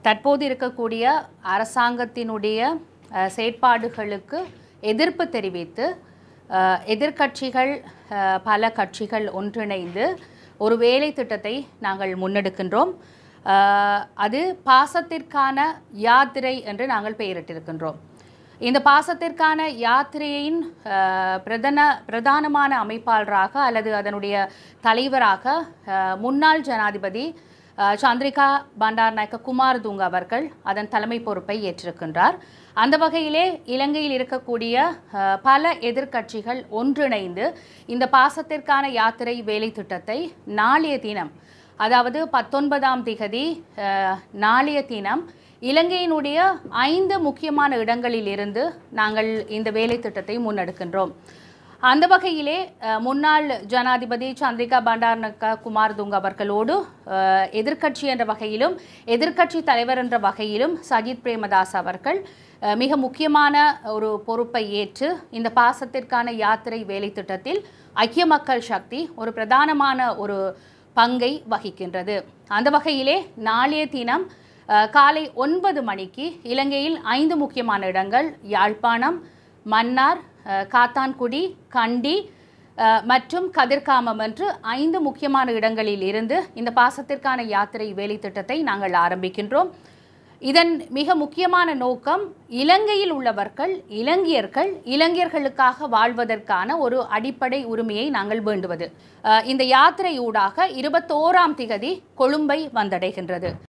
தற்போது இருக்கக்கூடிய அரசாங்கத்தினுடைய அஹ், செயற்பாடுகளுக்கு எதிர்ப்பு தெரிவித்து அஹ், எதிர்க்கட்சிகள் அஹ், பல கட்சிகள் ஒன்றிணைந்து ஒரு வேலை திட்டத்தை நாங்கள் முன்னெடுக்கின்றோம் அஹ், அது பாசத்திற்கான யாத்திரை என்று நாங்கள் பெயரிட்டிருக்கின்றோம் இந்த பாசத்திற்கான யாத்திரையின் அஹ், பிரதன பிரதானமான அமைப்பாளராக அல்லது அதனுடைய தலைவராக அஹ், முன்னாள் ஜனாதிபதி அஹ், சந்திரிகா பண்டார்நாயக்க குமாரதுங்க அவர்கள் அதன் தலைமை பொறுப்பை ஏற்றிருக்கின்றார் அந்த வகையிலே இலங்கையில் இருக்கக்கூடிய அஹ், பல எதிர்க்கட்சிகள் ஒன்றிணைந்து இந்த பாசத்திற்கான யாத்திரை வேலை திட்டத்தை நாளைய தினம் அதாவது பத்தொன்பதாம் திகதி அஹ், நாளைய தினம் இலங்கையினுடைய ஐந்து முக்கியமான இடங்களில் இருந்து நாங்கள் இந்த வேலை திட்டத்தை முன்னெடுக்கின்றோம் அந்த வகையிலே அஹ், முன்னாள் ஜனாதிபதி சந்திரிகா பண்டாரநாயக்க குமாரதுங்க அவர்களோடு அஹ், எதிர்க்கட்சி என்ற வகையிலும் எதிர்க்கட்சி தலைவர் என்ற வகையிலும் சஜித் பிரேமதாஸ் அவர்கள் அஹ், மிக முக்கியமான ஒரு பொறுப்பை ஏற்று இந்த பாசத்திற்கான யாத்திரை வேலை திட்டத்தில் ஐக்கிய மக்கள் சக்தி ஒரு பிரதானமான ஒரு பங்கை வகிக்கின்றது அந்த வகையிலே நாளைய தினம் அஹ், காலை ஒன்பது மணிக்கு இலங்கையில் ஐந்து முக்கியமான இடங்கள் யாழ்ப்பாணம் மன்னார் அஹ், காத்தான்குடி கண்டி அஹ், மற்றும் கதிர்காமம் என்று ஐந்து முக்கியமான இடங்களில் இருந்து இந்த பாசத்திற்கான யாத்திரை வேலை திட்டத்தை நாங்கள் ஆரம்பிக்கின்றோம் இதன் மிக முக்கியமான நோக்கம் இலங்கையில் உள்ளவர்கள் இலங்கையர்கள் இலங்கையர்களுக்காக வாழ்வதற்கான ஒரு அடிப்படை உரிமையை நாங்கள் வேண்டுவது அஹ், இந்த யாத்திரை ஊடாக இருபத்தோராம் திகதி கொழும்பை வந்தடைகின்றது